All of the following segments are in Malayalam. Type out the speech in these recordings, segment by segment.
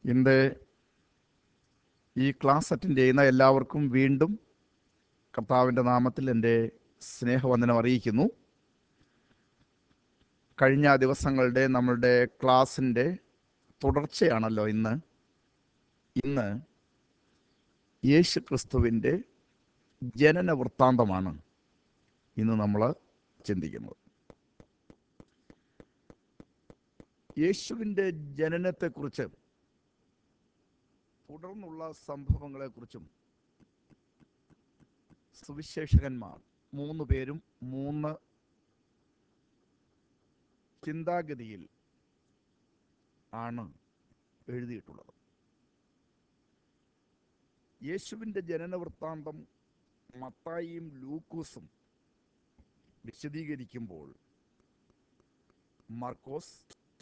ഇന്ന് ഈ ക്ലാസ് അറ്റൻഡ് ചെയ്യുന്ന എല്ലാവർക്കും വീണ്ടും കർത്താവിൻ്റെ നാമത്തിൽ എൻ്റെ സ്നേഹവന്ദനം അറിയിക്കുന്നു കഴിഞ്ഞ ദിവസങ്ങളുടെ നമ്മളുടെ ക്ലാസ്സിൻ്റെ തുടർച്ചയാണല്ലോ ഇന്ന് ഇന്ന് യേശു ക്രിസ്തുവിൻ്റെ ജനന വൃത്താന്തമാണ് ഇന്ന് നമ്മൾ ചിന്തിക്കുന്നത് യേശുവിൻ്റെ ജനനത്തെക്കുറിച്ച് തുടർന്നുള്ള സംഭവങ്ങളെക്കുറിച്ചും സുവിശേഷകന്മാർ മൂന്ന് പേരും മൂന്ന് ചിന്താഗതിയിൽ ആണ് എഴുതിയിട്ടുള്ളത് യേശുവിൻ്റെ ജനന വൃത്താന്തം മത്തായിയും ലൂക്കോസും വിശദീകരിക്കുമ്പോൾ മാർക്കോസ്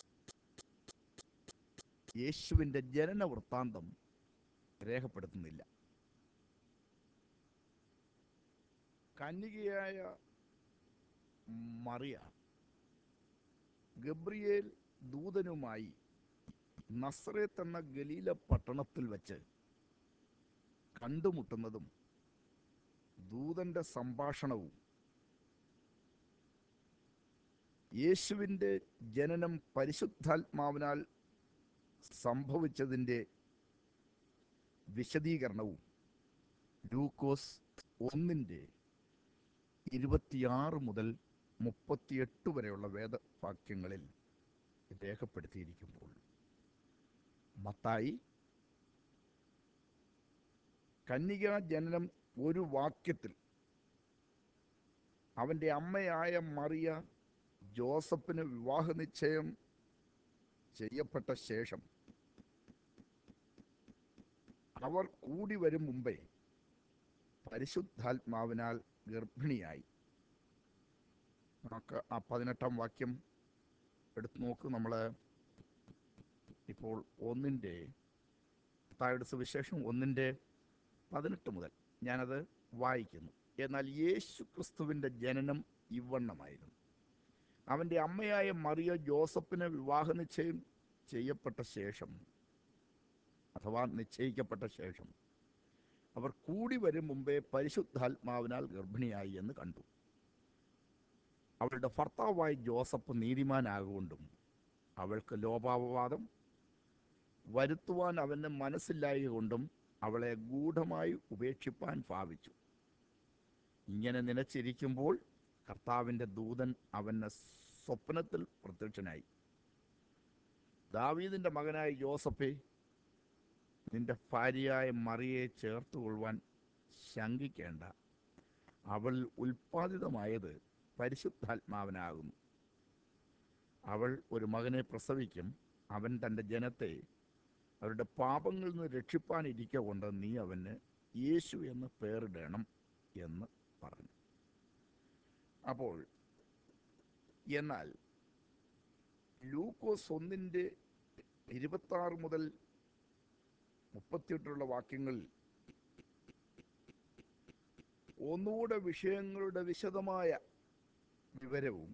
യേശുവിൻ്റെ ജനന വൃത്താന്തം രേഖപ്പെടുത്തുന്നില്ല കന്യകയായ മറിയ ഗബ്രിയേൽ ദൂതനുമായി നസ്രേത്ത് എന്ന ഗലീല പട്ടണത്തിൽ വെച്ച് കണ്ടുമുട്ടുന്നതും ദൂതന്റെ സംഭാഷണവും യേശുവിൻ്റെ ജനനം പരിശുദ്ധാത്മാവിനാൽ സംഭവിച്ചതിൻ്റെ വിശദീകരണവും ലൂക്കോസ് ഒന്നിൻ്റെ ഇരുപത്തിയാറ് മുതൽ മുപ്പത്തിയെട്ട് വരെയുള്ള വേദവാക്യങ്ങളിൽ രേഖപ്പെടുത്തിയിരിക്കുമ്പോൾ മത്തായി കന്യകാ ജനനം ഒരു വാക്യത്തിൽ അവൻ്റെ അമ്മയായ മറിയ ജോസഫിന് വിവാഹ നിശ്ചയം ചെയ്യപ്പെട്ട ശേഷം അവർ കൂടി വരും മുമ്പേ പരിശുദ്ധാത്മാവിനാൽ ഗർഭിണിയായി നമുക്ക് ആ പതിനെട്ടാം വാക്യം എടുത്തു നോക്ക് നമ്മൾ ഇപ്പോൾ ഒന്നിൻ്റെ തായുടെ സുവിശേഷം ഒന്നിൻ്റെ പതിനെട്ട് മുതൽ ഞാനത് വായിക്കുന്നു എന്നാൽ യേശു ക്രിസ്തുവിൻ്റെ ജനനം ഇവണ്ണമായിരുന്നു അവൻ്റെ അമ്മയായ മറിയ ജോസഫിന് വിവാഹ നിശ്ചയം ചെയ്യപ്പെട്ട ശേഷം അഥവാ നിശ്ചയിക്കപ്പെട്ട ശേഷം അവർ കൂടി വരും മുമ്പേ പരിശുദ്ധാത്മാവിനാൽ ഗർഭിണിയായി എന്ന് കണ്ടു അവളുടെ ഭർത്താവായ ജോസഫ് നീതിമാനാകൊണ്ടും അവൾക്ക് ലോപാപവാദം വരുത്തുവാൻ അവന് മനസ്സില്ലായ കൊണ്ടും അവളെ ഗൂഢമായി ഉപേക്ഷിപ്പാൻ ഭാവിച്ചു ഇങ്ങനെ നനച്ചിരിക്കുമ്പോൾ കർത്താവിൻ്റെ ദൂതൻ അവന് സ്വപ്നത്തിൽ പ്രത്യക്ഷനായി ദാവീദിൻ്റെ മകനായ ജോസഫെ നിന്റെ ഭാര്യയായ മറിയെ ചേർത്ത് കൊള്ളുവാൻ ശങ്കിക്കേണ്ട അവൾ ഉൽപ്പാദിതമായത് പരിശുദ്ധാത്മാവനാകുന്നു അവൾ ഒരു മകനെ പ്രസവിക്കും അവൻ തൻ്റെ ജനത്തെ അവരുടെ പാപങ്ങളിൽ നിന്ന് രക്ഷിപ്പാനിരിക്ക കൊണ്ട് നീ അവന് യേശു എന്ന് പേരിടണം എന്ന് പറഞ്ഞു അപ്പോൾ എന്നാൽ ലൂക്കോസ് ഒന്നിൻ്റെ ഇരുപത്തി മുതൽ മുപ്പത്തിയെട്ടുള്ള വാക്യങ്ങളിൽ ഒന്നുകൂടെ വിഷയങ്ങളുടെ വിശദമായ വിവരവും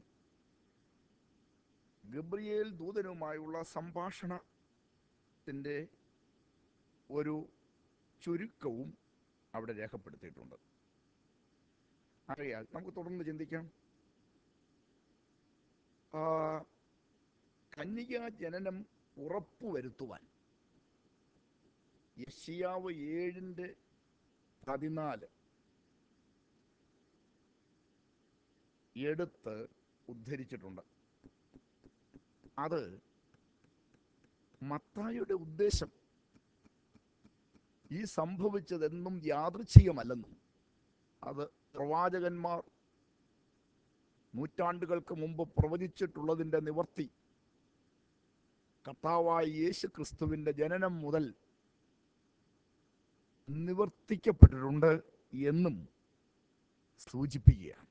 ഗബ്രിയേൽ ദൂതനുമായുള്ള സംഭാഷണത്തിൻ്റെ ഒരു ചുരുക്കവും അവിടെ രേഖപ്പെടുത്തിയിട്ടുണ്ട് അറിയാൽ നമുക്ക് തുടർന്ന് ചിന്തിക്കാം ആ, കന്യകാ ജനനം ഉറപ്പുവരുത്തുവാൻ യഷിയാവ് ഏഴിൻ്റെ പതിനാല് എടുത്ത് ഉദ്ധരിച്ചിട്ടുണ്ട് അത് മത്തായുടെ ഉദ്ദേശം ഈ സംഭവിച്ചതെന്നും യാദൃച്ഛികമല്ലെന്നും അത് പ്രവാചകന്മാർ നൂറ്റാണ്ടുകൾക്ക് മുമ്പ് പ്രവചിച്ചിട്ടുള്ളതിൻ്റെ നിവർത്തി കർത്താവായ യേശു ക്രിസ്തുവിൻ്റെ ജനനം മുതൽ നിവർത്തിക്കപ്പെട്ടിട്ടുണ്ട് എന്നും സൂചിപ്പിക്കുകയാണ്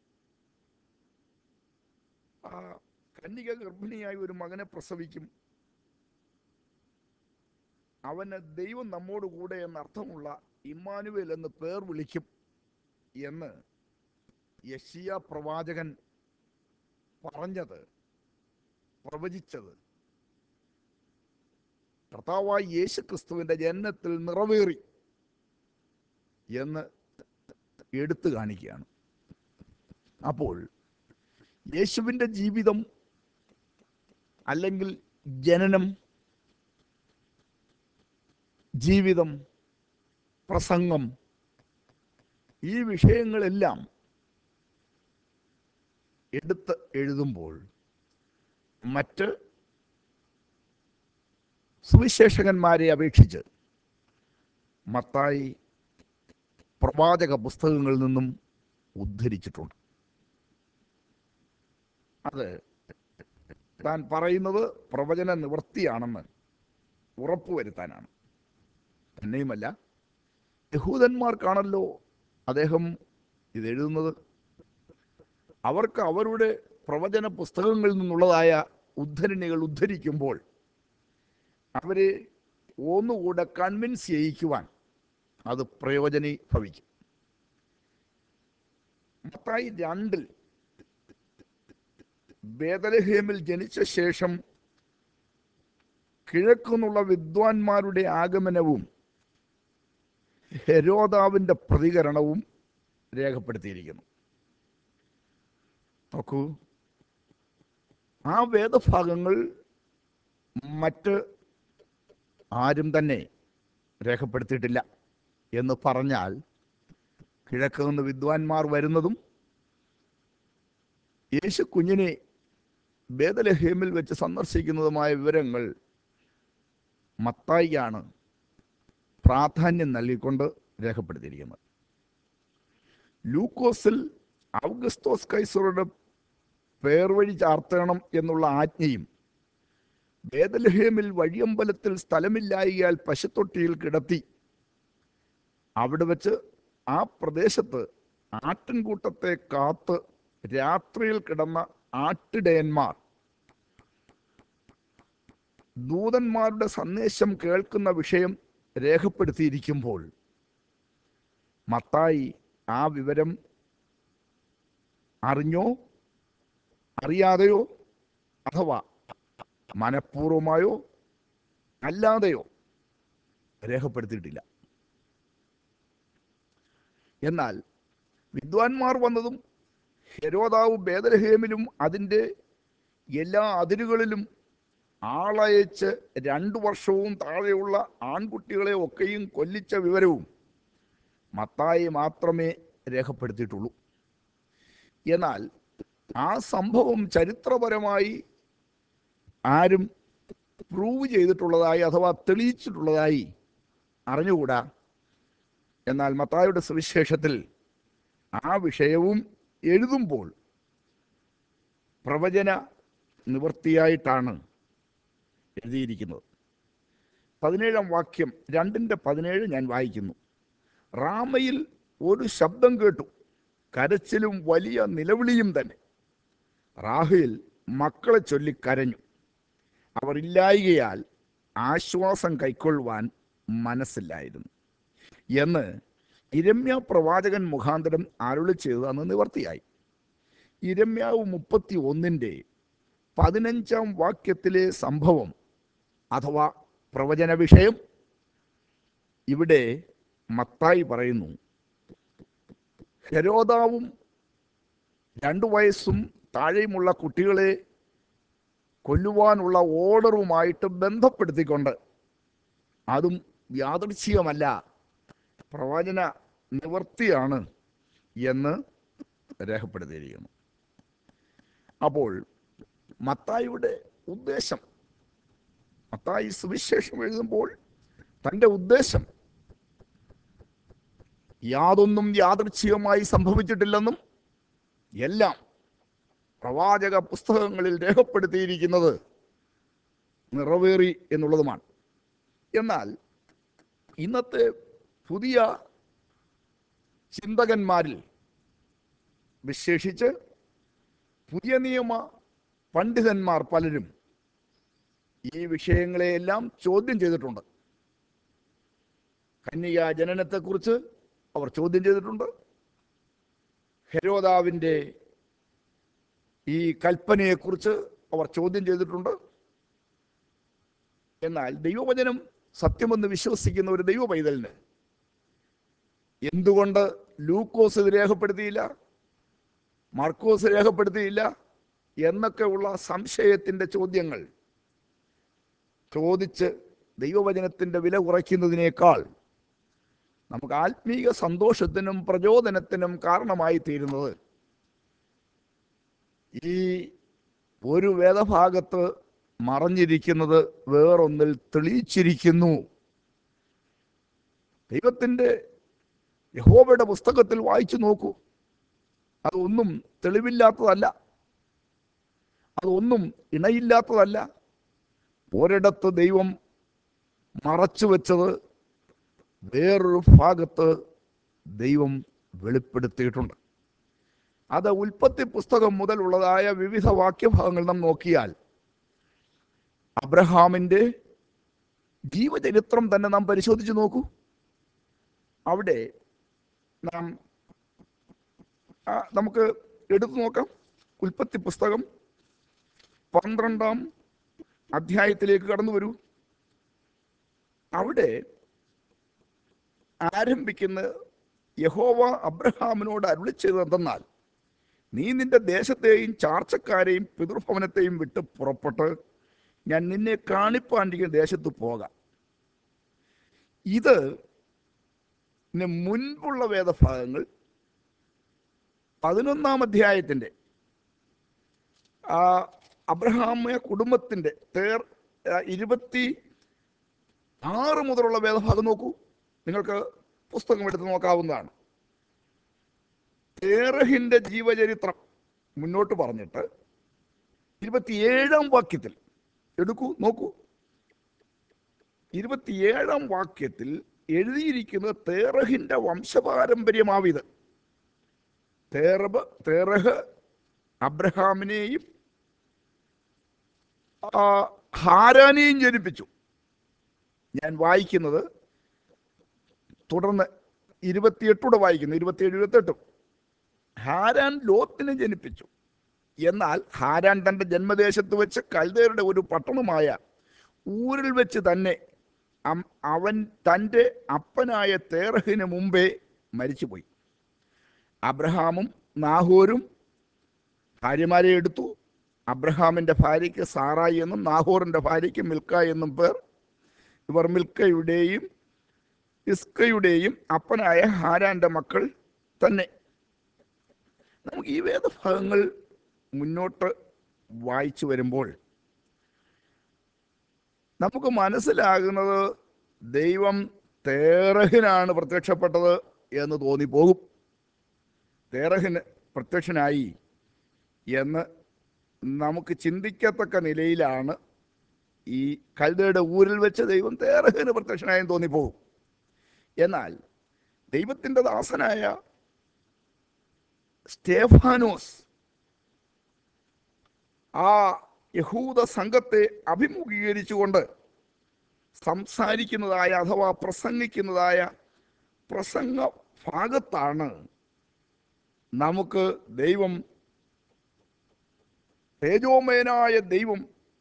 ആ കന്യക ഗർഭിണിയായി ഒരു മകനെ പ്രസവിക്കും അവന് ദൈവം നമ്മോട് കൂടെ എന്നർത്ഥമുള്ള ഇമ്മാനുവേൽ എന്ന് പേർ വിളിക്കും എന്ന് യഷിയ പ്രവാചകൻ പറഞ്ഞത് പ്രവചിച്ചത് കർത്താവായ യേശു ക്രിസ്തുവിൻ്റെ ജനനത്തിൽ നിറവേറി എന്ന് എടുത്തു കാണിക്കുകയാണ് അപ്പോൾ യേശുവിൻ്റെ ജീവിതം അല്ലെങ്കിൽ ജനനം ജീവിതം പ്രസംഗം ഈ വിഷയങ്ങളെല്ലാം എടുത്ത് എഴുതുമ്പോൾ മറ്റ് സുവിശേഷകന്മാരെ അപേക്ഷിച്ച് മത്തായി പ്രവാചക പുസ്തകങ്ങളിൽ നിന്നും ഉദ്ധരിച്ചിട്ടുണ്ട് അത് താൻ പറയുന്നത് പ്രവചന നിവൃത്തിയാണെന്ന് ഉറപ്പുവരുത്താനാണ് തന്നെയുമല്ല യഹൂദന്മാർക്കാണല്ലോ അദ്ദേഹം ഇത് എഴുതുന്നത് അവർക്ക് അവരുടെ പ്രവചന പുസ്തകങ്ങളിൽ നിന്നുള്ളതായ ഉദ്ധരണികൾ ഉദ്ധരിക്കുമ്പോൾ അവരെ ഒന്നുകൂടെ കൺവിൻസ് ചെയ്യിക്കുവാൻ അത് പ്രയോജനി ഭവിക്കും മത്തായി രണ്ടിൽ ബേദലഹേമിൽ ജനിച്ച ശേഷം കിഴക്കുന്നുള്ള വിദ്വാൻമാരുടെ ആഗമനവും ഹെരോദാവിൻ്റെ പ്രതികരണവും രേഖപ്പെടുത്തിയിരിക്കുന്നു നോക്കൂ ആ വേദഭാഗങ്ങൾ മറ്റ് ആരും തന്നെ രേഖപ്പെടുത്തിയിട്ടില്ല എന്ന് പറഞ്ഞാൽ കിഴക്ക് നിന്ന് വിദ്വാൻമാർ വരുന്നതും യേശു കുഞ്ഞിനെ ബേദലഹേമിൽ വെച്ച് സന്ദർശിക്കുന്നതുമായ വിവരങ്ങൾ മത്തായിയാണ് പ്രാധാന്യം നൽകിക്കൊണ്ട് രേഖപ്പെടുത്തിയിരിക്കുന്നത് ലൂക്കോസിൽ ഔഗസ്തോസ് കൈസറുടെ പേർ വഴി ചാർത്തണം എന്നുള്ള ആജ്ഞയും ബേദലഹേമിൽ വഴിയമ്പലത്തിൽ സ്ഥലമില്ലായികയാൽ പശുത്തൊട്ടിയിൽ കിടത്തി അവിടെ വെച്ച് ആ പ്രദേശത്ത് ആട്ടിൻകൂട്ടത്തെ കാത്ത് രാത്രിയിൽ കിടന്ന ആട്ടിടയന്മാർ ദൂതന്മാരുടെ സന്ദേശം കേൾക്കുന്ന വിഷയം രേഖപ്പെടുത്തിയിരിക്കുമ്പോൾ മത്തായി ആ വിവരം അറിഞ്ഞോ അറിയാതെയോ അഥവാ മനഃപൂർവമായോ അല്ലാതെയോ രേഖപ്പെടുത്തിയിട്ടില്ല എന്നാൽ വിദ്വാൻമാർ വന്നതും ഹെരോദാവ് ബേദലഹേമിലും അതിൻ്റെ എല്ലാ അതിരുകളിലും ആളയച്ച് രണ്ടു വർഷവും താഴെയുള്ള ആൺകുട്ടികളെ ഒക്കെയും കൊല്ലിച്ച വിവരവും മത്തായി മാത്രമേ രേഖപ്പെടുത്തിയിട്ടുള്ളൂ എന്നാൽ ആ സംഭവം ചരിത്രപരമായി ആരും പ്രൂവ് ചെയ്തിട്ടുള്ളതായി അഥവാ തെളിയിച്ചിട്ടുള്ളതായി അറിഞ്ഞുകൂടാ എന്നാൽ മത്തായുടെ സുവിശേഷത്തിൽ ആ വിഷയവും എഴുതുമ്പോൾ പ്രവചന നിവൃത്തിയായിട്ടാണ് എഴുതിയിരിക്കുന്നത് പതിനേഴാം വാക്യം രണ്ടിൻ്റെ പതിനേഴ് ഞാൻ വായിക്കുന്നു റാമയിൽ ഒരു ശബ്ദം കേട്ടു കരച്ചിലും വലിയ നിലവിളിയും തന്നെ റാഹയിൽ മക്കളെ ചൊല്ലി കരഞ്ഞു അവർ ഇല്ലായികയാൽ ആശ്വാസം കൈക്കൊള്ളുവാൻ മനസ്സില്ലായിരുന്നു എന്ന് ഇരമ്യ പ്രവാചകൻ മുഖാന്തരം അരുളി ചെയ്തത് അന്ന് നിവർത്തിയായി ഇരമ്യാവ് മുപ്പത്തി ഒന്നിൻ്റെ പതിനഞ്ചാം വാക്യത്തിലെ സംഭവം അഥവാ പ്രവചന വിഷയം ഇവിടെ മത്തായി പറയുന്നു ഹെരോദാവും രണ്ടു വയസ്സും താഴെയുമുള്ള കുട്ടികളെ കൊല്ലുവാനുള്ള ഓർഡറുമായിട്ട് ബന്ധപ്പെടുത്തിക്കൊണ്ട് അതും യാദൃച്ഛികമല്ല പ്രവചന നിവൃത്തിയാണ് എന്ന് രേഖപ്പെടുത്തിയിരിക്കുന്നു അപ്പോൾ മത്തായിയുടെ ഉദ്ദേശം മത്തായി സുവിശേഷം എഴുതുമ്പോൾ തൻ്റെ ഉദ്ദേശം യാതൊന്നും യാദൃച്ഛികമായി സംഭവിച്ചിട്ടില്ലെന്നും എല്ലാം പ്രവാചക പുസ്തകങ്ങളിൽ രേഖപ്പെടുത്തിയിരിക്കുന്നത് നിറവേറി എന്നുള്ളതുമാണ് എന്നാൽ ഇന്നത്തെ പുതിയ ചിന്തകന്മാരിൽ വിശേഷിച്ച് പുതിയ നിയമ പണ്ഡിതന്മാർ പലരും ഈ വിഷയങ്ങളെയെല്ലാം ചോദ്യം ചെയ്തിട്ടുണ്ട് കന്യക ജനനത്തെക്കുറിച്ച് അവർ ചോദ്യം ചെയ്തിട്ടുണ്ട് ഹെരോദാവിൻ്റെ ഈ കൽപ്പനയെക്കുറിച്ച് അവർ ചോദ്യം ചെയ്തിട്ടുണ്ട് എന്നാൽ ദൈവവചനം സത്യമെന്ന് വിശ്വസിക്കുന്ന ഒരു ദൈവ പൈതലിന് എന്തുകൊണ്ട് ലൂക്കോസ് ഇത് രേഖപ്പെടുത്തിയില്ല മാർക്കോസ് രേഖപ്പെടുത്തിയില്ല എന്നൊക്കെ ഉള്ള സംശയത്തിന്റെ ചോദ്യങ്ങൾ ചോദിച്ച് ദൈവവചനത്തിന്റെ വില കുറയ്ക്കുന്നതിനേക്കാൾ നമുക്ക് ആത്മീക സന്തോഷത്തിനും പ്രചോദനത്തിനും കാരണമായി തീരുന്നത് ഈ ഒരു വേദഭാഗത്ത് മറഞ്ഞിരിക്കുന്നത് വേറൊന്നിൽ തെളിയിച്ചിരിക്കുന്നു ദൈവത്തിൻ്റെ യഹോവയുടെ പുസ്തകത്തിൽ വായിച്ചു നോക്കൂ അതൊന്നും തെളിവില്ലാത്തതല്ല അതൊന്നും ഇണയില്ലാത്തതല്ല ഒരിടത്ത് ദൈവം മറച്ചു വെച്ചത് വേറൊരു ഭാഗത്ത് ദൈവം വെളിപ്പെടുത്തിയിട്ടുണ്ട് അത് ഉൽപ്പത്തി പുസ്തകം മുതലുള്ളതായ വിവിധ വാക്യഭാഗങ്ങൾ നാം നോക്കിയാൽ അബ്രഹാമിൻ്റെ ജീവചരിത്രം തന്നെ നാം പരിശോധിച്ച് നോക്കൂ അവിടെ നാം ആ, നമുക്ക് എടുത്തു നോക്കാം ഉൽപ്പത്തി പുസ്തകം പന്ത്രണ്ടാം അധ്യായത്തിലേക്ക് കടന്നു വരൂ അവിടെ ആരംഭിക്കുന്ന യഹോവ അബ്രഹാമിനോട് അരുളി ചെയ്തത് എന്തെന്നാൽ നീ നിന്റെ ദേശത്തെയും ചാർച്ചക്കാരെയും പിതൃഭവനത്തെയും വിട്ട് പുറപ്പെട്ട് ഞാൻ നിന്നെ കാണിപ്പാണ്ടിരിക്കുന്ന ദേശത്ത് പോകാം ഇത് ഇതിന് മുൻപുള്ള വേദഭാഗങ്ങൾ പതിനൊന്നാം അധ്യായത്തിൻ്റെ ആ അബ്രഹാമിയ കുടുംബത്തിൻ്റെ തേർ ആ, ഇരുപത്തി ആറ് മുതലുള്ള വേദഭാഗം നോക്കൂ നിങ്ങൾക്ക് പുസ്തകം എടുത്ത് നോക്കാവുന്നതാണ് തേറഹിന്റെ ജീവചരിത്രം മുന്നോട്ട് പറഞ്ഞിട്ട് ഇരുപത്തിയേഴാം വാക്യത്തിൽ എടുക്കൂ നോക്കൂ ഇരുപത്തിയേഴാം വാക്യത്തിൽ എഴുതിയിരിക്കുന്നത് തേറഹിന്റെ വംശപാരമ്പര്യമാവിത് തേറബ് തേറഹ് അബ്രഹാമിനെയും ആ, ഹാരാനെയും ജനിപ്പിച്ചു ഞാൻ വായിക്കുന്നത് തുടർന്ന് ഇരുപത്തിയെട്ടൂടെ വായിക്കുന്നു ഇരുപത്തിയേഴ് ഇരുപത്തെട്ടും ഹാരാൻ ലോത്തിനെ ജനിപ്പിച്ചു എന്നാൽ ഹാരാൻ തൻ്റെ ജന്മദേശത്ത് വെച്ച് കൽദേരുടെ ഒരു പട്ടണമായ ഊരിൽ വെച്ച് തന്നെ അം- അവൻ തൻ്റെ അപ്പനായ തേറഹിന് മുമ്പേ മരിച്ചുപോയി അബ്രഹാമും നാഹോരും ഭാര്യമാരെ എടുത്തു അബ്രഹാമിൻ്റെ ഭാര്യയ്ക്ക് സാറായി എന്നും നാഹോറിൻ്റെ ഭാര്യയ്ക്ക് മിൽക്ക എന്നും പേർ ഇവർ മിൽക്കയുടെയും ഇസ്കയുടെയും അപ്പനായ ഹാരാന്റെ മക്കൾ തന്നെ നമുക്ക് ഈ വേദഭാഗങ്ങൾ മുന്നോട്ട് വായിച്ചു വരുമ്പോൾ നമുക്ക് മനസ്സിലാകുന്നത് ദൈവം തേറഹിനാണ് പ്രത്യക്ഷപ്പെട്ടത് എന്ന് തോന്നിപ്പോകും തേറഹിന് പ്രത്യക്ഷനായി എന്ന് നമുക്ക് ചിന്തിക്കത്തക്ക നിലയിലാണ് ഈ കൽദയുടെ ഊരിൽ വെച്ച് ദൈവം തേറഹിന് പ്രത്യക്ഷനായെന്ന് തോന്നിപ്പോകും എന്നാൽ ദൈവത്തിൻ്റെ ദാസനായ സ്റ്റേഫാനോസ് ആ യഹൂദ സംഘത്തെ അഭിമുഖീകരിച്ചുകൊണ്ട് സംസാരിക്കുന്നതായ അഥവാ പ്രസംഗിക്കുന്നതായ പ്രസംഗ ഭാഗത്താണ് നമുക്ക് ദൈവം തേജോമയനായ ദൈവം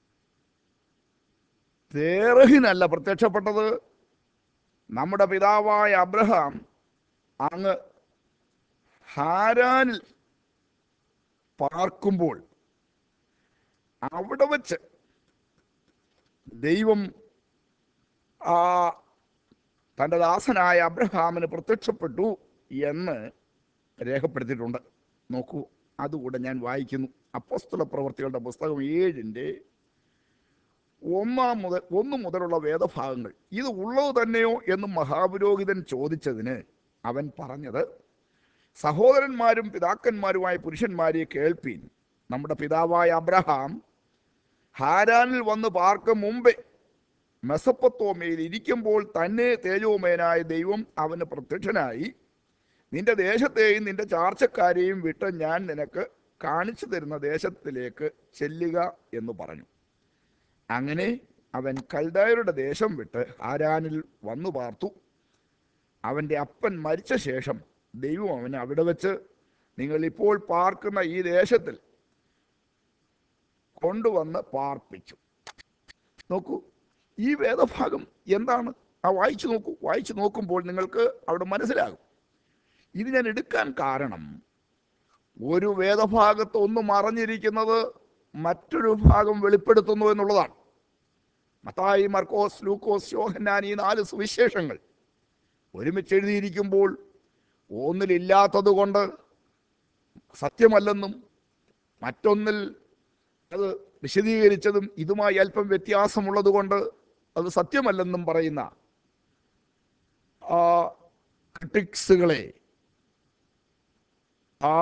തേറഹിനല്ല പ്രത്യക്ഷപ്പെട്ടത് നമ്മുടെ പിതാവായ അബ്രഹാം അങ്ങ് ഹാരാനിൽ പാർക്കുമ്പോൾ അവിടെ വച്ച് ദൈവം ആ തൻ്റെ ദാസനായ അബ്രഹാമിന് പ്രത്യക്ഷപ്പെട്ടു എന്ന് രേഖപ്പെടുത്തിയിട്ടുണ്ട് നോക്കൂ അതുകൂടെ ഞാൻ വായിക്കുന്നു അപ്പസ്തല പ്രവർത്തികളുടെ പുസ്തകം ഏഴിൻ്റെ ഒന്നാം മുതൽ ഒന്ന് മുതലുള്ള വേദഭാഗങ്ങൾ ഇത് ഉള്ളത് തന്നെയോ എന്ന് മഹാപുരോഹിതൻ ചോദിച്ചതിന് അവൻ പറഞ്ഞത് സഹോദരന്മാരും പിതാക്കന്മാരുമായ പുരുഷന്മാരെ കേൾപ്പീൻ നമ്മുടെ പിതാവായ അബ്രഹാം ഹാരാനിൽ വന്ന് പാർക്കും മുമ്പേ മെസപ്പത്തോമയിൽ ഇരിക്കുമ്പോൾ തന്നെ തേജോമയനായ ദൈവം അവന് പ്രത്യക്ഷനായി നിന്റെ ദേശത്തെയും നിന്റെ ചാർച്ചക്കാരെയും വിട്ട് ഞാൻ നിനക്ക് കാണിച്ചു തരുന്ന ദേശത്തിലേക്ക് ചെല്ലുക എന്ന് പറഞ്ഞു അങ്ങനെ അവൻ കൽദായരുടെ ദേശം വിട്ട് ഹാരാനിൽ വന്നു പാർത്തു അവൻ്റെ അപ്പൻ മരിച്ച ശേഷം ദൈവം അവനെ അവിടെ വെച്ച് നിങ്ങൾ ഇപ്പോൾ പാർക്കുന്ന ഈ ദേശത്തിൽ കൊണ്ടുവന്ന് പാർപ്പിച്ചു നോക്കൂ ഈ വേദഭാഗം എന്താണ് ആ വായിച്ചു നോക്കൂ വായിച്ചു നോക്കുമ്പോൾ നിങ്ങൾക്ക് അവിടെ മനസ്സിലാകും ഇത് ഞാൻ എടുക്കാൻ കാരണം ഒരു വേദഭാഗത്ത് ഒന്ന് മറഞ്ഞിരിക്കുന്നത് മറ്റൊരു ഭാഗം വെളിപ്പെടുത്തുന്നു എന്നുള്ളതാണ് മത്തായി മർക്കോസ് ലൂക്കോസ് യോഹന്നാൻ ഈ നാല് സുവിശേഷങ്ങൾ ഒരുമിച്ച് എഴുതിയിരിക്കുമ്പോൾ ഒന്നിലില്ലാത്തത് കൊണ്ട് സത്യമല്ലെന്നും മറ്റൊന്നിൽ അത് വിശദീകരിച്ചതും ഇതുമായി അല്പം വ്യത്യാസമുള്ളത് കൊണ്ട് അത് സത്യമല്ലെന്നും പറയുന്ന ആ ക്രിട്ടിക്സുകളെ ആ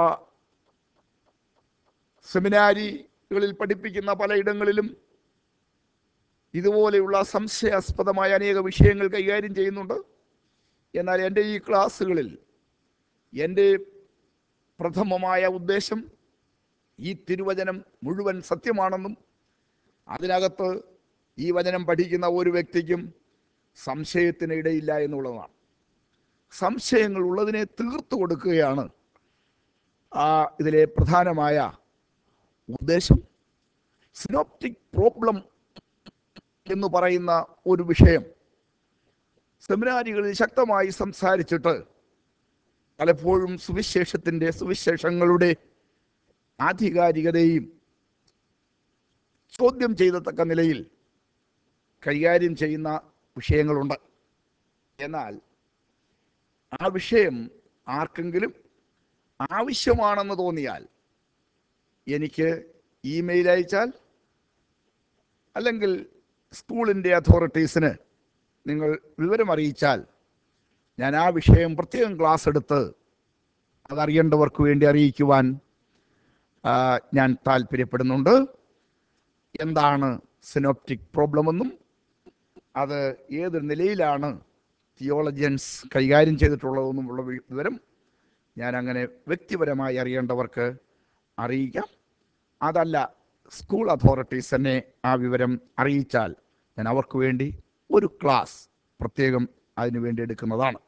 സെമിനാരികളിൽ പഠിപ്പിക്കുന്ന പലയിടങ്ങളിലും ഇതുപോലെയുള്ള സംശയാസ്പദമായ അനേക വിഷയങ്ങൾ കൈകാര്യം ചെയ്യുന്നുണ്ട് എന്നാൽ എൻ്റെ ഈ ക്ലാസ്സുകളിൽ എൻ്റെ പ്രഥമമായ ഉദ്ദേശം ഈ തിരുവചനം മുഴുവൻ സത്യമാണെന്നും അതിനകത്ത് ഈ വചനം പഠിക്കുന്ന ഒരു വ്യക്തിക്കും സംശയത്തിന് ഇടയില്ല എന്നുള്ളതാണ് സംശയങ്ങൾ ഉള്ളതിനെ തീർത്തു കൊടുക്കുകയാണ് ആ ഇതിലെ പ്രധാനമായ ഉദ്ദേശം സിനോപ്റ്റിക് പ്രോബ്ലം എന്ന് പറയുന്ന ഒരു വിഷയം സെമിനാരികളിൽ ശക്തമായി സംസാരിച്ചിട്ട് പലപ്പോഴും സുവിശേഷത്തിൻ്റെ സുവിശേഷങ്ങളുടെ ആധികാരികതയും ചോദ്യം ചെയ്തത്തക്ക നിലയിൽ കൈകാര്യം ചെയ്യുന്ന വിഷയങ്ങളുണ്ട് എന്നാൽ ആ വിഷയം ആർക്കെങ്കിലും ആവശ്യമാണെന്ന് തോന്നിയാൽ എനിക്ക് ഇമെയിൽ അയച്ചാൽ അല്ലെങ്കിൽ സ്കൂളിൻ്റെ അതോറിറ്റീസിന് നിങ്ങൾ വിവരം അറിയിച്ചാൽ ഞാൻ ആ വിഷയം പ്രത്യേകം ക്ലാസ് എടുത്ത് അതറിയേണ്ടവർക്ക് വേണ്ടി അറിയിക്കുവാൻ ആ, ഞാൻ താല്പര്യപ്പെടുന്നുണ്ട് എന്താണ് സിനോപ്റ്റിക് പ്രോബ്ലം എന്നും അത് ഏത് നിലയിലാണ് തിയോളജിയൻസ് കൈകാര്യം ചെയ്തിട്ടുള്ളതെന്നുമുള്ള വി- വിവരം ഞാൻ അങ്ങനെ വ്യക്തിപരമായി അറിയേണ്ടവർക്ക് അറിയിക്കാം അതല്ല സ്കൂൾ അതോറിറ്റീസ് തന്നെ ആ വിവരം അറിയിച്ചാൽ ഞാൻ അവർക്ക് വേണ്ടി ഒരു ക്ലാസ് പ്രത്യേകം അതിനു വേണ്ടി എടുക്കുന്നതാണ്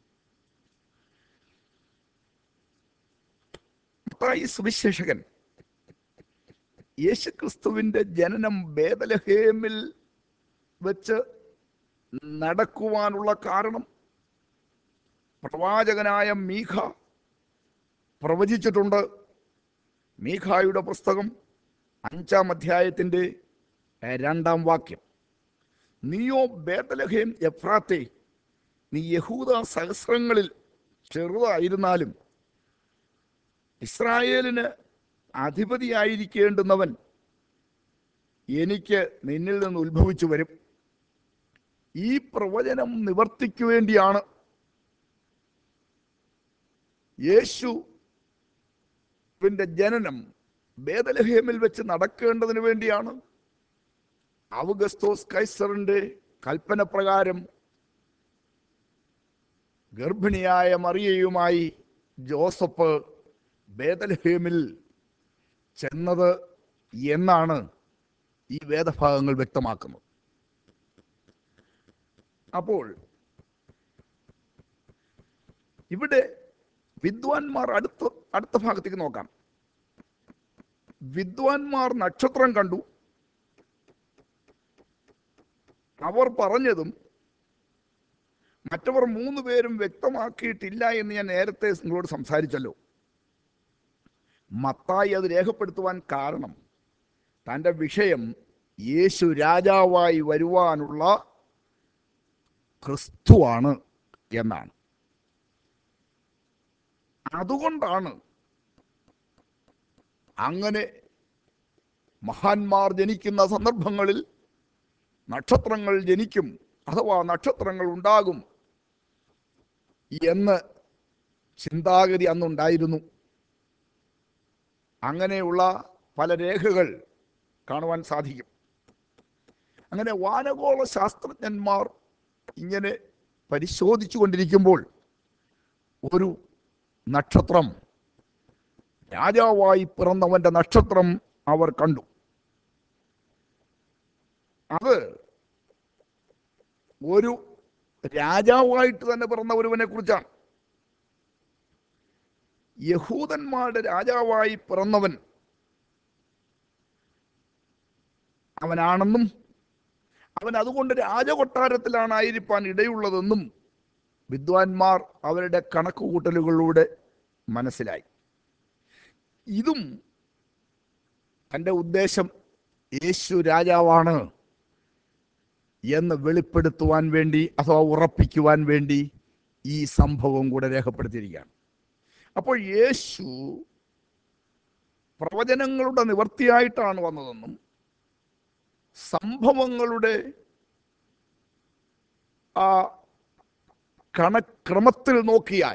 മത്തായി സുവിശേഷകൻ യേശുക്രിസ്തുവിന്റെ ജനനം ബേദലഹേമിൽ വെച്ച് നടക്കുവാനുള്ള കാരണം പ്രവാചകനായ മീഖ പ്രവചിച്ചിട്ടുണ്ട് മീഖായുടെ പുസ്തകം അഞ്ചാം അധ്യായത്തിൻ്റെ ഏഹ്, രണ്ടാം വാക്യം നീയോ ബേത്തലഹേം എഫ്രാത്തെ നീ യഹൂദ സഹസ്രങ്ങളിൽ ചെറുതായിരുന്നാലും ഇസ്രായേലിന് അധിപതിയായിരിക്കേണ്ടുന്നവൻ എനിക്ക് നിന്നിൽ നിന്ന് ഉത്ഭവിച്ചു വരും ഈ പ്രവചനം നിവർത്തിക്കു വേണ്ടിയാണ് യേശു ജനനം ബേദലഹേമിൽ വെച്ച് നടക്കേണ്ടതിന് വേണ്ടിയാണ് അവഗസ്തോസ് കൈസറിന്റെ കൽപ്പന പ്രകാരം ഗർഭിണിയായ മറിയയുമായി ജോസഫ് ബേദലഹേമിൽ ചെന്നത് എന്നാണ് ഈ വേദഭാഗങ്ങൾ വ്യക്തമാക്കുന്നത് അപ്പോൾ ഇവിടെ വിദ്വാൻമാർ അടുത്ത അടുത്ത ഭാഗത്തേക്ക് നോക്കാം വിദ്വാൻമാർ നക്ഷത്രം കണ്ടു അവർ പറഞ്ഞതും മറ്റവർ മൂന്ന് പേരും വ്യക്തമാക്കിയിട്ടില്ല എന്ന് ഞാൻ നേരത്തെ നിങ്ങളോട് സംസാരിച്ചല്ലോ മത്തായി അത് രേഖപ്പെടുത്തുവാൻ കാരണം തൻ്റെ വിഷയം യേശു രാജാവായി വരുവാനുള്ള ക്രിസ്തുവാണ് എന്നാണ് അതുകൊണ്ടാണ് അങ്ങനെ മഹാന്മാർ ജനിക്കുന്ന സന്ദർഭങ്ങളിൽ നക്ഷത്രങ്ങൾ ജനിക്കും അഥവാ നക്ഷത്രങ്ങൾ ഉണ്ടാകും എന്ന് ചിന്താഗതി അന്നുണ്ടായിരുന്നു അങ്ങനെയുള്ള പല രേഖകൾ കാണുവാൻ സാധിക്കും അങ്ങനെ വാനഗോള ശാസ്ത്രജ്ഞന്മാർ ഇങ്ങനെ പരിശോധിച്ചു കൊണ്ടിരിക്കുമ്പോൾ ഒരു നക്ഷത്രം രാജാവായി പിറന്നവന്റെ നക്ഷത്രം അവർ കണ്ടു അത് ഒരു രാജാവായിട്ട് തന്നെ പിറന്ന ഒരുവനെ കുറിച്ചാണ് യഹൂദന്മാരുടെ രാജാവായി പിറന്നവൻ അവനാണെന്നും അവൻ അതുകൊണ്ട് രാജകൊട്ടാരത്തിലാണ് ആയിരിക്കാൻ ഇടയുള്ളതെന്നും വിദ്വാൻമാർ അവരുടെ കണക്കുകൂട്ടലുകളിലൂടെ മനസ്സിലായി ഇതും തൻ്റെ ഉദ്ദേശം യേശു രാജാവാണ് എന്ന് വെളിപ്പെടുത്തുവാൻ വേണ്ടി അഥവാ ഉറപ്പിക്കുവാൻ വേണ്ടി ഈ സംഭവം കൂടെ രേഖപ്പെടുത്തിയിരിക്കുകയാണ് അപ്പോൾ യേശു പ്രവചനങ്ങളുടെ നിവർത്തിയായിട്ടാണ് വന്നതെന്നും സംഭവങ്ങളുടെ ആ കണക്രമത്തിൽ നോക്കിയാൽ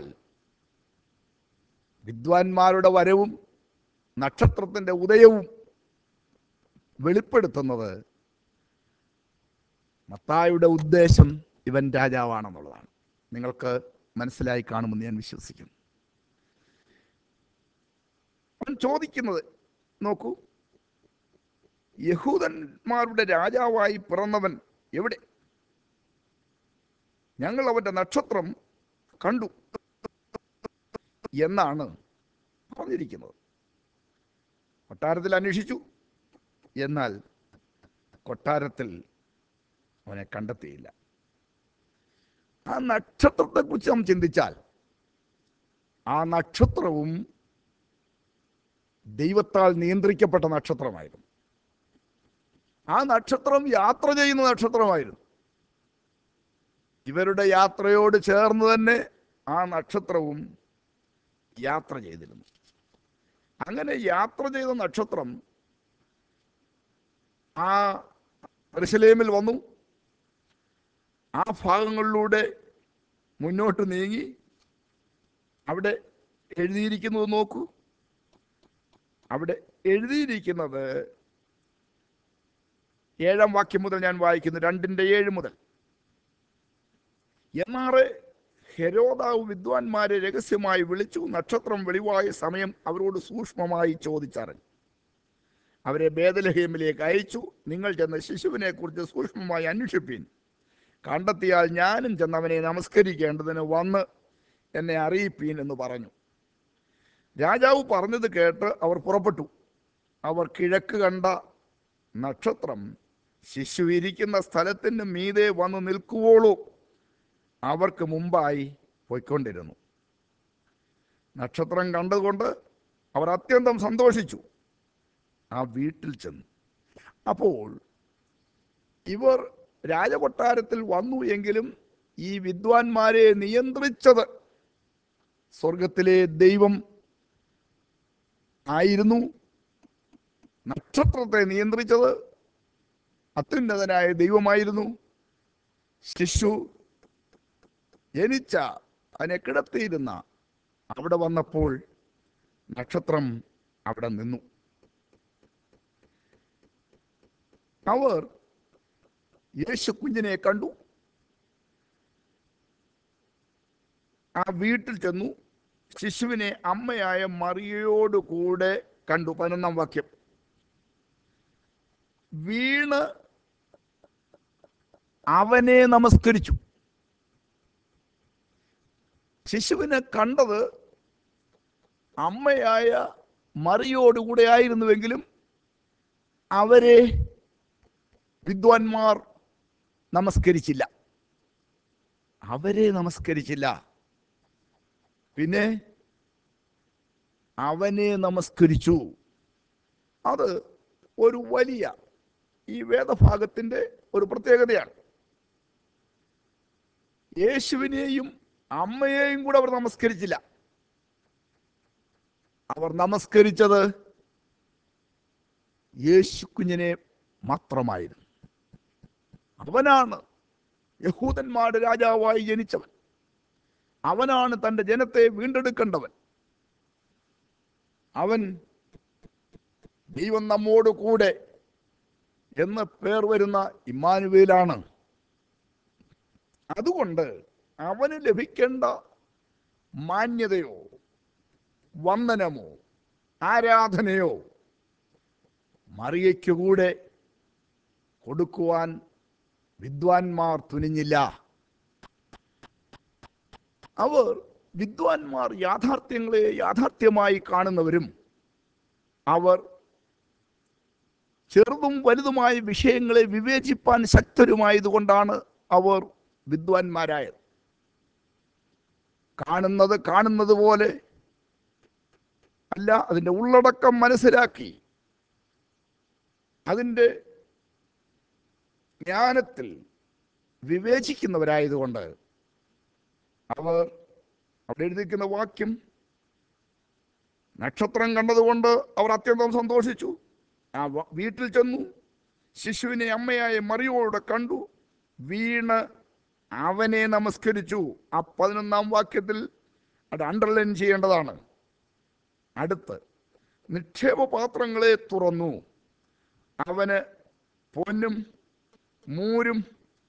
വിദ്വാൻമാരുടെ വരവും നക്ഷത്രത്തിൻ്റെ ഉദയവും വെളിപ്പെടുത്തുന്നത് മത്തായുടെ ഉദ്ദേശം ഇവൻ രാജാവാണെന്നുള്ളതാണ് നിങ്ങൾക്ക് മനസ്സിലായി കാണുമെന്ന് ഞാൻ വിശ്വസിക്കുന്നു അവൻ ചോദിക്കുന്നത് നോക്കൂ യഹൂദന്മാരുടെ രാജാവായി പിറന്നവൻ എവിടെ ഞങ്ങൾ അവന്റെ നക്ഷത്രം കണ്ടു എന്നാണ് പറഞ്ഞിരിക്കുന്നത് കൊട്ടാരത്തിൽ അന്വേഷിച്ചു എന്നാൽ കൊട്ടാരത്തിൽ അവനെ കണ്ടെത്തിയില്ല ആ നക്ഷത്രത്തെക്കുറിച്ച് നാം ചിന്തിച്ചാൽ ആ നക്ഷത്രവും ദൈവത്താൽ നിയന്ത്രിക്കപ്പെട്ട നക്ഷത്രമായിരുന്നു ആ നക്ഷത്രം യാത്ര ചെയ്യുന്ന നക്ഷത്രമായിരുന്നു ഇവരുടെ യാത്രയോട് ചേർന്ന് തന്നെ ആ നക്ഷത്രവും യാത്ര ചെയ്തിരുന്നു അങ്ങനെ യാത്ര ചെയ്ത നക്ഷത്രം ആ എറുശലേമിൽ വന്നു ആ ഭാഗങ്ങളിലൂടെ മുന്നോട്ട് നീങ്ങി അവിടെ എഴുതിയിരിക്കുന്നത് നോക്കൂ അവിടെ എഴുതിയിരിക്കുന്നത് ഏഴാം വാക്യം മുതൽ ഞാൻ വായിക്കുന്നു രണ്ടിൻ്റെ ഏഴ് മുതൽ എന്നാറ് ഹെരോദാവ് വിദ്വാൻമാരെ രഹസ്യമായി വിളിച്ചു നക്ഷത്രം വെളിവായ സമയം അവരോട് സൂക്ഷ്മമായി ചോദിച്ചറിഞ്ഞു അവരെ ബേദലഹേമിലേക്ക് അയച്ചു നിങ്ങൾ ചെന്ന ശിശുവിനെ കുറിച്ച് സൂക്ഷ്മമായി അന്വേഷിപ്പീൻ കണ്ടെത്തിയാൽ ഞാനും ചെന്നവനെ നമസ്കരിക്കേണ്ടതിന് വന്ന് എന്നെ അറിയിപ്പീൻ എന്ന് പറഞ്ഞു രാജാവ് പറഞ്ഞത് കേട്ട് അവർ പുറപ്പെട്ടു അവർ കിഴക്ക് കണ്ട നക്ഷത്രം ശിശു ഇരിക്കുന്ന സ്ഥലത്തിന് മീതെ വന്ന് നിൽക്കുവോളൂ അവർക്ക് മുമ്പായി പോയിക്കൊണ്ടിരുന്നു നക്ഷത്രം കണ്ടുകൊണ്ട് അവർ അത്യന്തം സന്തോഷിച്ചു ആ വീട്ടിൽ ചെന്നു അപ്പോൾ ഇവർ രാജകൊട്ടാരത്തിൽ വന്നു എങ്കിലും ഈ വിദ്വാൻമാരെ നിയന്ത്രിച്ചത് സ്വർഗത്തിലെ ദൈവം ആയിരുന്നു നക്ഷത്രത്തെ നിയന്ത്രിച്ചത് അത്യുന്നതനായ ദൈവമായിരുന്നു ശിശു ജനിച്ച അതിനെ കിടത്തിയിരുന്ന അവിടെ വന്നപ്പോൾ നക്ഷത്രം അവിടെ നിന്നു അവർ യേശു കുഞ്ഞിനെ കണ്ടു ആ വീട്ടിൽ ചെന്നു ശിശുവിനെ അമ്മയായ മറിയയോട് കൂടെ കണ്ടു പതിനൊന്നാം വാക്യം വീണ് അവനെ നമസ്കരിച്ചു ശിശുവിനെ കണ്ടത് അമ്മയായ മറിയോടുകൂടെ ആയിരുന്നുവെങ്കിലും അവരെ വിദ്വാൻമാർ നമസ്കരിച്ചില്ല അവരെ നമസ്കരിച്ചില്ല പിന്നെ അവനെ നമസ്കരിച്ചു അത് ഒരു വലിയ ഈ വേദഭാഗത്തിൻ്റെ ഒരു പ്രത്യേകതയാണ് യേശുവിനെയും അമ്മയെയും കൂടെ അവർ നമസ്കരിച്ചില്ല അവർ നമസ്കരിച്ചത് യേശു കുഞ്ഞിനെ മാത്രമായിരുന്നു അവനാണ് യഹൂദന്മാരുടെ രാജാവായി ജനിച്ചവൻ അവനാണ് തൻ്റെ ജനത്തെ വീണ്ടെടുക്കേണ്ടവൻ അവൻ ദൈവം നമ്മോട് കൂടെ എന്ന് പേർ വരുന്ന ഇമ്മാനുവേലാണ് അതുകൊണ്ട് അവന് ലഭിക്കേണ്ട മാന്യതയോ വന്ദനമോ ആരാധനയോ മറിയയ്ക്ക് കൂടെ കൊടുക്കുവാൻ വിദ്വാൻമാർ തുനിഞ്ഞില്ല അവർ വിദ്വാൻമാർ യാഥാർത്ഥ്യങ്ങളെ യാഥാർത്ഥ്യമായി കാണുന്നവരും അവർ ചെറുതും വലുതുമായ വിഷയങ്ങളെ വിവേചിപ്പാൻ ശക്തരുമായതുകൊണ്ടാണ് അവർ വിദ്വാൻമാരായത് കാണുന്നത് കാണുന്നത് പോലെ അല്ല അതിൻ്റെ ഉള്ളടക്കം മനസ്സിലാക്കി അതിൻ്റെ ജ്ഞാനത്തിൽ വിവേചിക്കുന്നവരായതുകൊണ്ട് അവർ അവിടെ എഴുതിയിരിക്കുന്ന വാക്യം നക്ഷത്രം കണ്ടതുകൊണ്ട് അവർ അത്യന്തം സന്തോഷിച്ചു ആ വ- വീട്ടിൽ ചെന്നു ശിശുവിനെ അമ്മയായ മറിയോടെ കണ്ടു വീണ് അവനെ നമസ്കരിച്ചു ആ പതിനൊന്നാം വാക്യത്തിൽ അത് അണ്ടർലൈൻ ചെയ്യേണ്ടതാണ് അടുത്ത് നിക്ഷേപ പാത്രങ്ങളെ തുറന്നു അവന് പൊന്നും മൂരും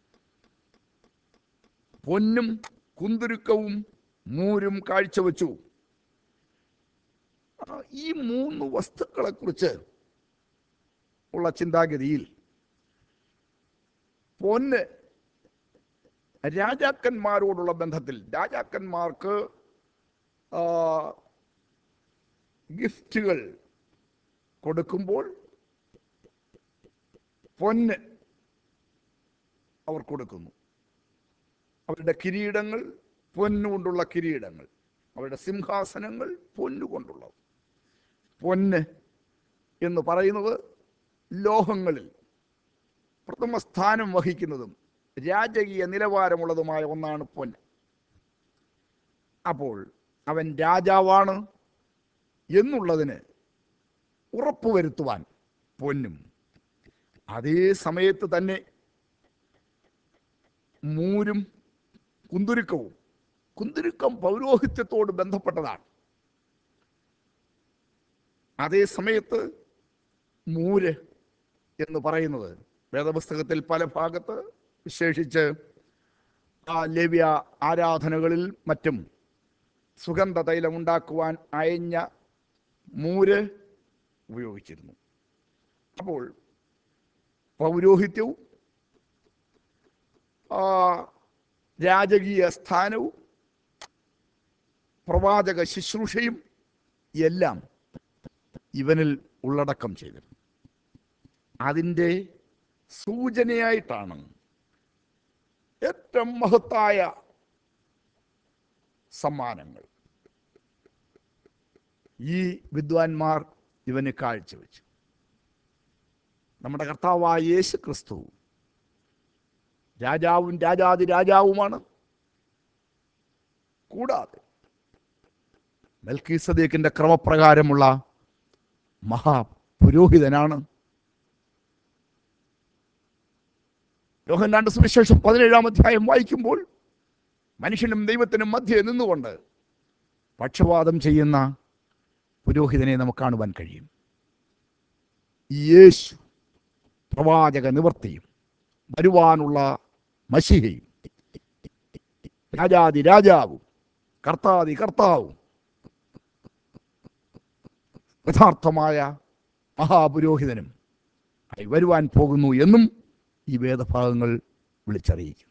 പൊന്നും കുന്തുരുക്കവും മൂരും കാഴ്ചവെച്ചു ആ, ഈ മൂന്ന് വസ്തുക്കളെ കുറിച്ച് ഉള്ള ചിന്താഗതിയിൽ പൊന്ന് രാജാക്കന്മാരോടുള്ള ബന്ധത്തിൽ രാജാക്കന്മാർക്ക് ആ, ഗിഫ്റ്റുകൾ കൊടുക്കുമ്പോൾ പൊന്ന് അവർ കൊടുക്കുന്നു അവരുടെ കിരീടങ്ങൾ പൊന്നുകൊണ്ടുള്ള കിരീടങ്ങൾ അവരുടെ സിംഹാസനങ്ങൾ പൊന്നുകൊണ്ടുള്ളവ പൊന്ന് എന്ന് പറയുന്നത് ലോഹങ്ങളിൽ പ്രഥമ സ്ഥാനം വഹിക്കുന്നതും രാജകീയ നിലവാരമുള്ളതുമായ ഒന്നാണ് പൊന്ന് അപ്പോൾ അവൻ രാജാവാണ് എന്നുള്ളതിന് ഉറപ്പുവരുത്തുവാൻ പൊന്നും അതേ സമയത്ത് തന്നെ മൂരും കുന്തുരുക്കവും കുന്തുരുക്കം പൗരോഹിത്യത്തോട് ബന്ധപ്പെട്ടതാണ് അതേ സമയത്ത് മൂര് എന്ന് പറയുന്നത് വേദപുസ്തകത്തിൽ പല ഭാഗത്ത് വിശേഷിച്ച് ആ ലവ്യ ആരാധനകളിൽ മറ്റും സുഗന്ധ തൈലം ഉണ്ടാക്കുവാൻ അയഞ്ഞ മൂര് ഉപയോഗിച്ചിരുന്നു അപ്പോൾ പൗരോഹിത്യവും ആ, രാജകീയ സ്ഥാനവും പ്രവാചക ശുശ്രൂഷയും എല്ലാം ഇവനിൽ ഉള്ളടക്കം ചെയ്തിരുന്നു അതിൻ്റെ സൂചനയായിട്ടാണ് ഏറ്റവും മഹത്തായ സമ്മാനങ്ങൾ ഈ വിദ്വാൻമാർ ഇവന് കാഴ്ചവെച്ചു നമ്മുടെ കർത്താവായ യേശു ക്രിസ്തു രാജാവും രാജാതി രാജാവുമാണ് കൂടാതെ മെൽക്കീസദേക്കിന്റെ ക്രമപ്രകാരമുള്ള മഹാപുരോഹിതനാണ് യോഹന്നാന്റെ സുവിശേഷം പതിനേഴാം അധ്യായം വായിക്കുമ്പോൾ മനുഷ്യനും ദൈവത്തിനും മധ്യേ നിന്നുകൊണ്ട് പക്ഷപാതം ചെയ്യുന്ന പുരോഹിതനെ നമുക്ക് കാണുവാൻ കഴിയും യേശു പ്രവാചക നിവർത്തിയും വരുവാനുള്ള മഷിഹയും രാജാതി രാജാവും കർത്താതി കർത്താവും യഥാർത്ഥമായ മഹാപുരോഹിതനും ആയി വരുവാൻ പോകുന്നു എന്നും ഈ വേദഭാഗങ്ങൾ വിളിച്ചറിയിക്കും